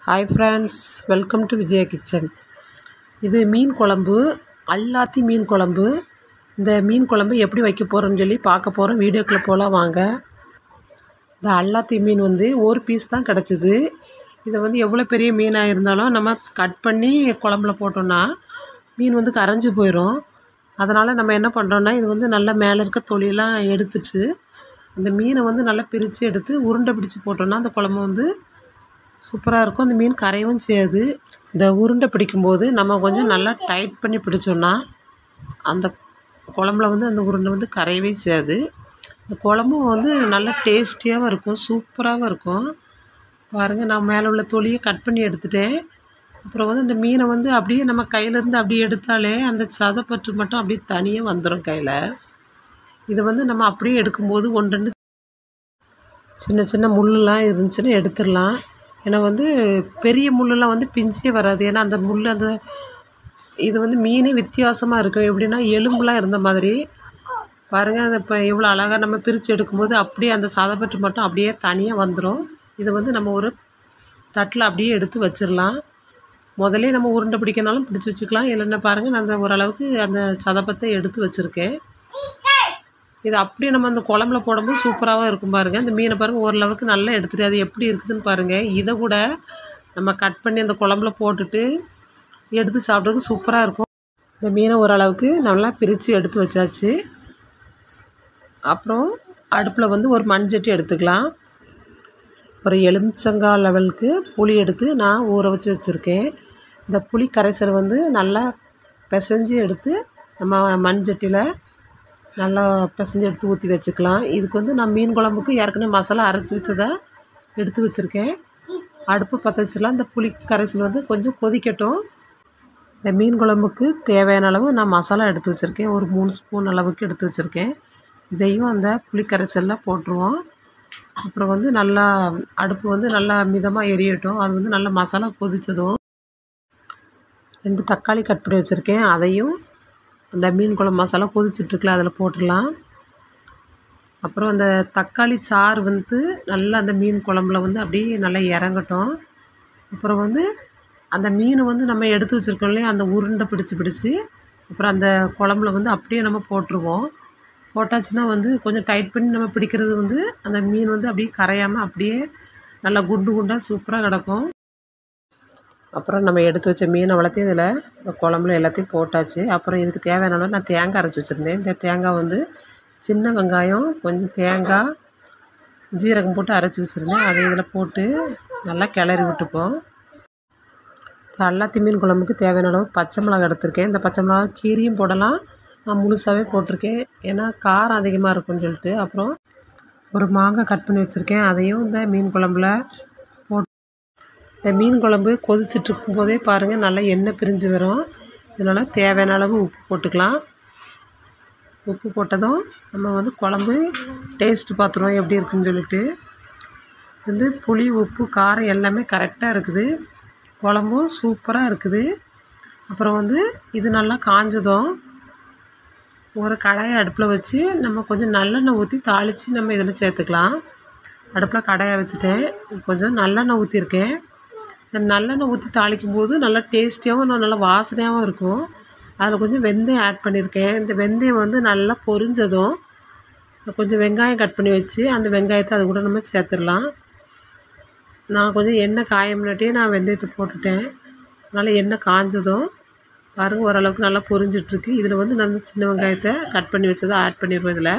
hi friends welcome to Vijaya kitchen இது மீன் குழம்பு அல்லாத்தி மீன் குழம்பு இந்த மீன் குழம்பு எப்படி வைக்க போகிறோன்னு சொல்லி பார்க்க போகிறோம் வீடியோக்குள்ளே போகலாம் வாங்க இந்த அல்லாத்தி மீன் வந்து ஒரு பீஸ் தான் கிடச்சிது இதை வந்து எவ்வளோ பெரிய மீனாக இருந்தாலும் நம்ம கட் பண்ணி குழம்புல போட்டோம்னா மீன் வந்து கரைஞ்சி போயிடும் அதனால் நம்ம என்ன பண்ணுறோன்னா இது வந்து நல்லா மேலே இருக்க தொலியெல்லாம் எடுத்துட்டு அந்த மீனை வந்து நல்லா பிரித்து எடுத்து உருண்டை பிடிச்சி போட்டோம்னா அந்த குழம்பு வந்து சூப்பராக இருக்கும் அந்த மீன் கரையவும் செய்யாது இந்த உருண்டை பிடிக்கும்போது நம்ம கொஞ்சம் நல்லா டைட் பண்ணி பிடிச்சோன்னா அந்த குழம்புல வந்து அந்த உருண்டை வந்து கரையவே செய்யாது இந்த குழம்பும் வந்து நல்லா டேஸ்டியாகவும் இருக்கும் சூப்பராகவும் இருக்கும் பாருங்கள் நான் மேலே உள்ள தொலியை கட் பண்ணி எடுத்துட்டேன் அப்புறம் வந்து இந்த மீனை வந்து அப்படியே நம்ம கையிலேருந்து அப்படியே எடுத்தாலே அந்த சதைப்பற்று மட்டும் அப்படியே தனியாக வந்துடும் கையில் இதை வந்து நம்ம அப்படியே எடுக்கும்போது ஒன்று ரெண்டு சின்ன சின்ன முள்ளுலாம் இருந்துச்சுன்னா எடுத்துடலாம் ஏன்னா வந்து பெரிய முள்ளெல்லாம் வந்து பிஞ்சே வராது ஏன்னா அந்த முள் அந்த இது வந்து மீனே வித்தியாசமாக இருக்கும் எப்படின்னா எலும்புலாம் இருந்த மாதிரி பாருங்கள் அந்த இப்போ எவ்வளோ அழகாக நம்ம பிரித்து எடுக்கும்போது அப்படியே அந்த சதைப்பற்று மட்டும் அப்படியே தனியாக வந்துடும் இதை வந்து நம்ம ஒரு தட்டில் அப்படியே எடுத்து வச்சிடலாம் முதலே நம்ம உருண்டை பிடிக்கனாலும் பிடிச்சி வச்சுக்கலாம் இல்லைன்னா பாருங்கள் நான் அந்த ஓரளவுக்கு அந்த சதப்பத்தை எடுத்து வச்சுருக்கேன் இது அப்படியே நம்ம அந்த குழம்புல போடும்போது சூப்பராகவும் இருக்கும் பாருங்கள் இந்த மீனை பாருங்கள் ஓரளவுக்கு நல்லா எடுத்துகிட்டு அது எப்படி இருக்குதுன்னு பாருங்கள் இதை கூட நம்ம கட் பண்ணி அந்த குழம்புல போட்டுட்டு எடுத்து சாப்பிட்றதுக்கு சூப்பராக இருக்கும் இந்த மீனை ஓரளவுக்கு நல்லா பிரித்து எடுத்து வச்சாச்சு அப்புறம் அடுப்பில் வந்து ஒரு மண்சட்டி எடுத்துக்கலாம் ஒரு எலுமிச்சங்காய் லெவலுக்கு புளி எடுத்து நான் ஊற வச்சு வச்சுருக்கேன் இந்த புளி கரைசல் வந்து நல்லா பிசைஞ்சு எடுத்து நம்ம மண் சட்டியில் நல்லா பிசைஞ்சு எடுத்து ஊற்றி வச்சுக்கலாம் இதுக்கு வந்து நான் மீன் குழம்புக்கு ஏற்கனவே மசாலா அரைச்சி வச்சதை எடுத்து வச்சுருக்கேன் அடுப்பு பற்ற வச்சிடலாம் இந்த புளி கரைசல் வந்து கொஞ்சம் கொதிக்கட்டும் இந்த மீன் குழம்புக்கு தேவையான அளவு நான் மசாலா எடுத்து வச்சுருக்கேன் ஒரு மூணு ஸ்பூன் அளவுக்கு எடுத்து வச்சுருக்கேன் இதையும் அந்த புளி கரைசலில் போட்டுருவோம் அப்புறம் வந்து நல்லா அடுப்பு வந்து நல்லா மிதமாக எரியட்டும் அது வந்து நல்லா மசாலா கொதித்ததும் ரெண்டு தக்காளி கட் பண்ணி வச்சுருக்கேன் அதையும் அந்த மீன் குழம்பு மசாலா கொதிச்சிட்ருக்குல அதில் போட்டுடலாம் அப்புறம் அந்த தக்காளி சாறு வந்து நல்லா அந்த மீன் குழம்புல வந்து அப்படியே நல்லா இறங்கட்டும் அப்புறம் வந்து அந்த மீன் வந்து நம்ம எடுத்து வச்சுருக்கோம் இல்லையா அந்த உருண்டை பிடிச்சி பிடிச்சி அப்புறம் அந்த குழம்புல வந்து அப்படியே நம்ம போட்டுருவோம் போட்டாச்சுன்னா வந்து கொஞ்சம் டைட் பண்ணி நம்ம பிடிக்கிறது வந்து அந்த மீன் வந்து அப்படியே கரையாமல் அப்படியே நல்லா குண்டு குண்டாக சூப்பராக கிடக்கும் அப்புறம் நம்ம எடுத்து வச்ச மீனை வளர்த்தி இதில் இந்த குழம்புல எல்லாத்தையும் போட்டாச்சு அப்புறம் இதுக்கு தேவையான அளவு நான் தேங்காய் அரைச்சி வச்சுருந்தேன் இந்த தேங்காய் வந்து சின்ன வெங்காயம் கொஞ்சம் தேங்காய் ஜீரகம் போட்டு அரைச்சி வச்சுருந்தேன் அதை இதில் போட்டு நல்லா கிளறி விட்டுப்போம் அல்லாத்தி மீன் குழம்புக்கு தேவையான அளவு பச்சை மிளகா எடுத்திருக்கேன் இந்த பச்சை மிளகா கீரியும் போடலாம் நான் முழுசாகவே போட்டிருக்கேன் ஏன்னா காரம் அதிகமாக இருக்கும்னு சொல்லிட்டு அப்புறம் ஒரு மாங்காய் கட் பண்ணி வச்சுருக்கேன் அதையும் இந்த மீன் குழம்புல போட் இந்த மீன் குழம்பு கொதிச்சுட்டு இருக்கும்போதே பாருங்கள் நல்லா எண்ணெய் பிரிஞ்சு வரும் இதனால் தேவையான அளவு உப்பு போட்டுக்கலாம் உப்பு போட்டதும் நம்ம வந்து குழம்பு டேஸ்ட்டு பார்த்துருவோம் எப்படி இருக்குன்னு சொல்லிட்டு வந்து புளி உப்பு காரம் எல்லாமே கரெக்டாக இருக்குது குழம்பும் சூப்பராக இருக்குது அப்புறம் வந்து இது நல்லா காஞ்சதும் ஒரு கடாயை அடுப்பில் வச்சு நம்ம கொஞ்சம் நல்லெண்ணெய் ஊற்றி தாளித்து நம்ம இதில் சேர்த்துக்கலாம் அடுப்பில் கடாயை வச்சுட்டேன் கொஞ்சம் நல்லெண்ணெய் ஊற்றிருக்கேன் இந்த நல்லெண்ணெய் ஊற்றி தாளிக்கும் போது நல்லா டேஸ்டியாகவும் நல்லா வாசனையாகவும் இருக்கும் அதில் கொஞ்சம் வெந்தயம் ஆட் பண்ணியிருக்கேன் இந்த வெந்தயம் வந்து நல்லா பொரிஞ்சதும் கொஞ்சம் வெங்காயம் கட் பண்ணி வச்சு அந்த வெங்காயத்தை அது கூட நம்ம சேர்த்துடலாம் நான் கொஞ்சம் எண்ணெய் காய முன்னாடியே நான் வெந்தயத்தை போட்டுட்டேன் அதனால் எண்ணெய் காஞ்சதும் பாருங்கள் ஓரளவுக்கு நல்லா பொரிஞ்சிட்ருக்கு இதில் வந்து நம்ம சின்ன வெங்காயத்தை கட் பண்ணி வச்சதை ஆட் பண்ணிடுவோம் இதில்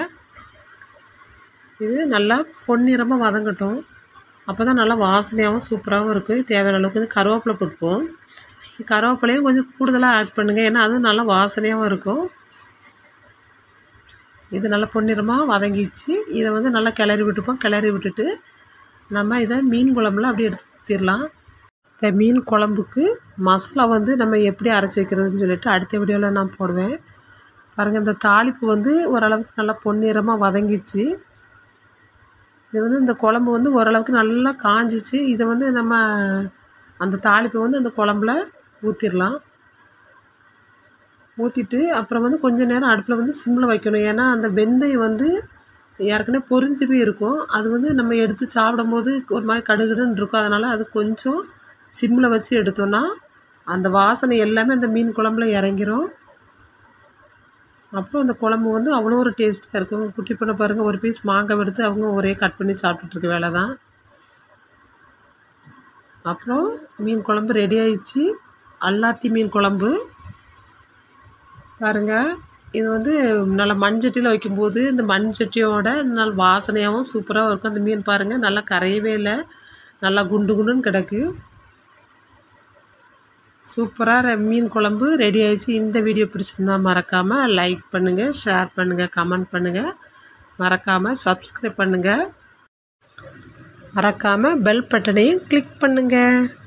இது நல்லா பொன்னிறமாக வதங்கட்டும் அப்போ தான் நல்லா வாசனையாகவும் சூப்பராகவும் இருக்கும் தேவையான அளவுக்கு கொஞ்சம் கருவேப்பிலை போட்டுப்போம் கருவேப்பிலையும் கொஞ்சம் கூடுதலாக ஆட் பண்ணுங்கள் ஏன்னா அதுவும் நல்லா வாசனையாகவும் இருக்கும் இது நல்லா பொன்னிறமாக வதங்கிச்சு இதை வந்து நல்லா கிளறி விட்டுப்போம் கிளறி விட்டுட்டு நம்ம இதை மீன் குழம்புல அப்படியே எடுத்து ஊற்றிடலாம் இந்த மீன் குழம்புக்கு மசாலா வந்து நம்ம எப்படி அரைச்சி வைக்கிறதுன்னு சொல்லிட்டு அடுத்த வீடியோவில் நான் போடுவேன் பாருங்கள் இந்த தாளிப்பு வந்து ஓரளவுக்கு நல்லா பொன்னிறமாக வதங்கிச்சு இது வந்து இந்த குழம்பு வந்து ஓரளவுக்கு நல்லா காஞ்சிச்சு இதை வந்து நம்ம அந்த தாளிப்பை வந்து அந்த குழம்புல ஊற்றிடலாம் ஊற்றிட்டு அப்புறம் வந்து கொஞ்ச நேரம் அடுப்பில் வந்து சிம்மில் வைக்கணும் ஏன்னா அந்த வெந்தயம் வந்து ஏற்கனவே பொரிஞ்சு போய் இருக்கும் அது வந்து நம்ம எடுத்து சாப்பிடும்போது ஒரு மாதிரி கடுகடுன்னு இருக்கும் அதனால் அது கொஞ்சம் சிம்மில் வச்சு எடுத்தோன்னா அந்த வாசனை எல்லாமே அந்த மீன் குழம்புல இறங்கிரும் அப்புறம் அந்த குழம்பு வந்து அவ்வளோ ஒரு டேஸ்ட்டாக இருக்கும் குட்டி பண்ண பாருங்கள் ஒரு பீஸ் மாங்காய் எடுத்து அவங்க ஒரே கட் பண்ணி சாப்பிட்டுட்ருக்க வேலை தான் அப்புறம் மீன் குழம்பு ரெடி ஆயிடுச்சு அல்லாத்தி மீன் குழம்பு பாருங்கள் இது வந்து நல்லா மண்சட்டியில் வைக்கும்போது இந்த மண்சட்டியோட நல்ல வாசனையாகவும் சூப்பராகவும் இருக்கும் அந்த மீன் பாருங்கள் நல்லா கரையவே இல்லை நல்லா குண்டு குண்டுன்னு கிடக்கு சூப்பராக மீன் குழம்பு ரெடி ஆயிடுச்சு இந்த வீடியோ பிடிச்சிருந்தா மறக்காமல் லைக் பண்ணுங்கள் ஷேர் பண்ணுங்கள் கமெண்ட் பண்ணுங்கள் மறக்காமல் சப்ஸ்கிரைப் பண்ணுங்கள் மறக்காமல் பெல் பட்டனையும் கிளிக் பண்ணுங்கள்